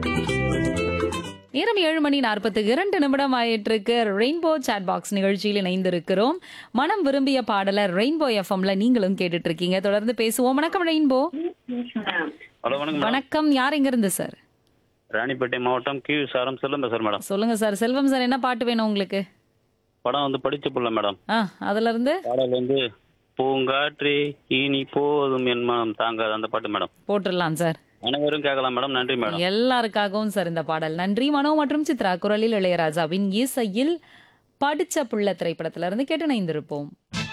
நேரம் ஏழு மணி நாற்பத்தி இரண்டு நிமிடம் ஆயிட்டிருக்கு ரெயின்போ சாட் பாக்ஸ் நிகழ்ச்சியில் இணைந்திருக்கிறோம் மனம் விரும்பிய பாடலர் ரெயின்போ எஃப்எம்ல நீங்களும் கேட்டுட்டு இருக்கீங்க தொடர்ந்து பேசுவோம் வணக்கம் ரெயின்போ ஹலோ வணக்கம் மேடம் வணக்கம் யார் எங்க இருந்து சார் ராணிப்பேட்டை மாவட்டம் கி சாரம் செல்லம் பேசுறேன் மேடம் சொல்லுங்க சார் செல்வம் சார் என்ன பாட்டு வேணும் உங்களுக்கு படம் வந்து படிச்ச புள்ள மேடம் ஆ அதுல இருந்து பாடல் வந்து பூங்காற்றே இனி போதும் என் மனம் தாங்காது அந்த பாட்டு மேடம் போட்டுடலாம் சார் அனைவரும் கேட்கலாம் மேடம் நன்றி மேடம் எல்லாருக்காகவும் சார் இந்த பாடல் நன்றி மனோ மற்றும் சித்ரா குரலில் இளையராஜாவின் இசையில் படிச்ச புள்ள திரைப்படத்துல இருந்து கேட்டு இணைந்திருப்போம்